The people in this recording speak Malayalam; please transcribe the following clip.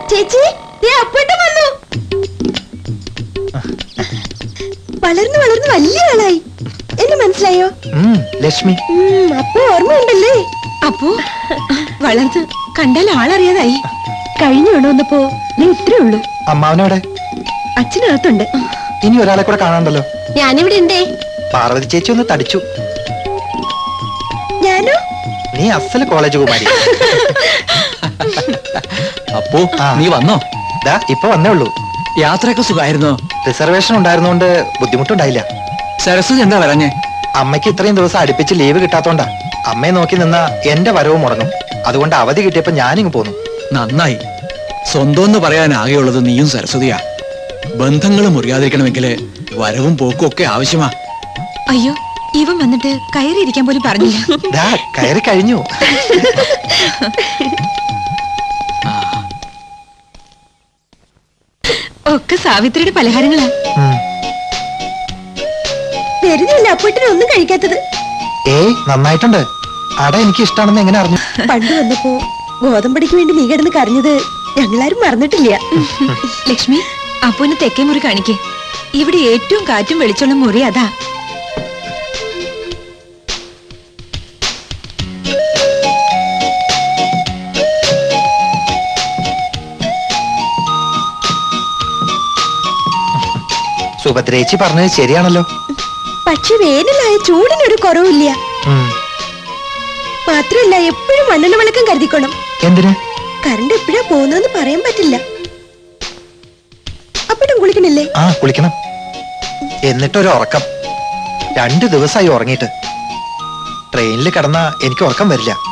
ചേച്ചി ദേ അപ്പേട്ടൻ വന്നു വളർന്നു വളർന്നു വലിയ ആളായി എന്നെ മനസ്സിലായോ ഉം, ലക്ഷ്മി ഉം, അപ്പൊ ഓർമ്മയുണ്ടല്ലേ അപ്പോ വളർന്ന് കണ്ടാൽ ആളറിയാതായി കഴിഞ്ഞ വേണം വന്നപ്പോ ഞാൻ ഇത്രേ ഉള്ളൂ അമ്മാവനവിടെ അച്ഛനകത്തുണ്ട് ഇനി ഒരാളെ കൂടെ കാണാണ്ടല്ലോ ഞാനിവിടെ ഉണ്ടേ പാർവതി ചേച്ചി ഒന്ന് തടിച്ചു ഞാനോ നീ അസല് കോളേജ് കുമാരി അപ്പോ ആ. നീ വന്നോ ദാ ഇപ്പൊ വന്നേ ഉള്ളൂ യാത്രയൊക്കെ സുഖമായിരുന്നോ റിസർവേഷൻ ഉണ്ടായിരുന്നോണ്ട് ബുദ്ധിമുട്ടുണ്ടായില്ല സരസ്വതി എന്താ പറഞ്ഞേ അമ്മയ്ക്ക് ഇത്രയും ദിവസം അടുപ്പിച്ച് ലീവ് കിട്ടാത്തോണ്ടാ അമ്മയെ നോക്കി നിന്ന എന്റെ വരവ് മുടങ്ങും അതുകൊണ്ട് അവധി കിട്ടിയപ്പോ ഞാനിങ്ങ് പോന്നു നന്നായി സ്വന്തം എന്ന് പറയാൻ ആകെയുള്ളത് നീയും സരസ്വതിയാ ബന്ധങ്ങൾ മുറിയാതിരിക്കണമെങ്കിൽ വരവും പോക്കും ഒക്കെ ആവശ്യമാ അയ്യോ ഇവൻ വന്നിട്ട് കയറിയിരിക്കാൻ പോലും പറഞ്ഞില്ല ദാ കയറി കഴിഞ്ഞു ഒക്കെ സാവിത്രിയുടെ പലഹാരങ്ങളാ ഉം. വെറുതെയല്ല അപ്പേട്ടനെ ഒന്നും കഴിക്കാത്തത് ഏയ് നന്നായിട്ടുണ്ട് അട എനിക്ക് ഇഷ്ടാണെന്ന് എങ്ങനെ അറിഞ്ഞു പണ്ട് വന്നപ്പോ ഗോതമ്പടിക്ക് വേണ്ടി നീ കിടന്ന് കരഞ്ഞത് ഞങ്ങളാരും മറന്നിട്ടില്ല ലക്ഷ്മി അപ്പൂന് തെക്കേ മുറി കാണിക്കേ ഇവിടെ ഏറ്റവും കാറ്റും വെളിച്ചുള്ള മുറി അതാ സുഭദ്രേച്ചി പറഞ്ഞത് ശരിയാണല്ലോ പക്ഷെ വേനലായ ചൂടിനൊരു കുറവില്ല ഉം. മാത്രമല്ല എപ്പോഴും മണ്ണെണ്ണ വിളക്കം കരുതിക്കണം എന്തിന് കറണ്ട് എപ്പോഴാ പോകുന്നതെന്ന് പറയാൻ പറ്റില്ല അപ്പട്ടും കുളിക്കണില്ലേ ആ കുളിക്കണം എന്നിട്ടൊരു ഉറക്കം രണ്ടു ദിവസമായി ഉറങ്ങിയിട്ട് ട്രെയിനിൽ കിടന്നാ എനിക്ക് ഉറക്കം വരില്ല